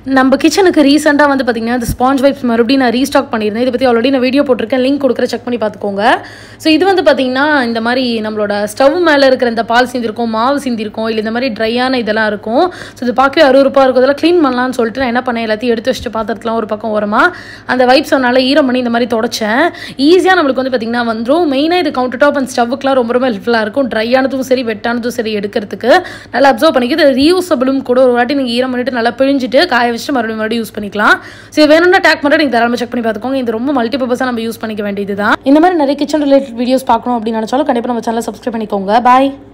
நம்ம கிச்சனுக்கு ரீசெண்டாக வந்து பார்த்தீங்கன்னா இந்த ஸ்பாஞ்ச் வைப்ஸ் மறுபடியும் நான் ரீஸ்டாக் பண்ணியிருந்தேன் இதை பற்றி ஆல்ரெடி நான் வீடியோ போட்டிருக்கேன் லிங்க் கொடுக்குற செக் பண்ணி பார்த்துக்கோங்க ஸோ இது வந்து பார்த்தீங்கன்னா இந்த மாதிரி நம்மளோட ஸ்டவ் மேலே இருக்கிற இந்த பால் சிந்திருக்கும் மாவு சிந்திருக்கும் இல்லை இந்த மாதிரி ட்ரையான இதெல்லாம் இருக்கும் ஸோ இது பார்க்கவே அறுவறுப்பாக இருக்கும் இதெல்லாம் க்ளீன் பண்ணலாம்னு சொல்லிட்டு நான் என்ன பண்ணேன் எல்லாத்தையும் எடுத்து வச்சுட்டு பாத்திரத்துலாம் ஒரு பக்கம் ஓரமாக அந்த வைப்ஸ் நல்லா ஈரம் பண்ணி இந்த மாதிரி தொடச்சேன் ஈஸியாக நம்மளுக்கு வந்து பார்த்தீங்கன்னா வந்துடும் மெயினாக இது கவுண்டர் டாப் அண்ட் ஸ்டவ்வுக்குலாம் ரொம்ப ரொம்ப ஹெல்ப்ஃபுல்லாக இருக்கும் ட்ரையானதும் சரி வெட்டானதும் சரி எடுக்கிறதுக்கு நல்லா அப்சர்வ் பண்ணிக்கிது ரீயூசபிளும் கூட ஒரு வாட்டி நீங்கள் ஈரம் பண்ணிட்டு நல்லா பிழிஞ்சிட்டு காய வச்சுட்டு மறுபடியும் மறுபடியும் யூஸ் பண்ணிக்கலாம் ஸோ வேணும்னா டேக் மட்டும் நீங்கள் தாராளமாக செக் பண்ணி பார்த்துக்கோங்க இது ரொம்ப மல்டிபர்பஸாக நம்ம யூஸ் பண்ணிக்க வேண்டியது தான் இந்த மாதிரி நிறைய கிச்சன் ரிலேட்டட் வீடியோஸ் பார்க்கணும் அப்படின்னு நினச்சாலும் கண்டிப்பாக நம்ம சேனலை சப்ஸ்கிரைப் பண்ணிக்கோங்க பாய்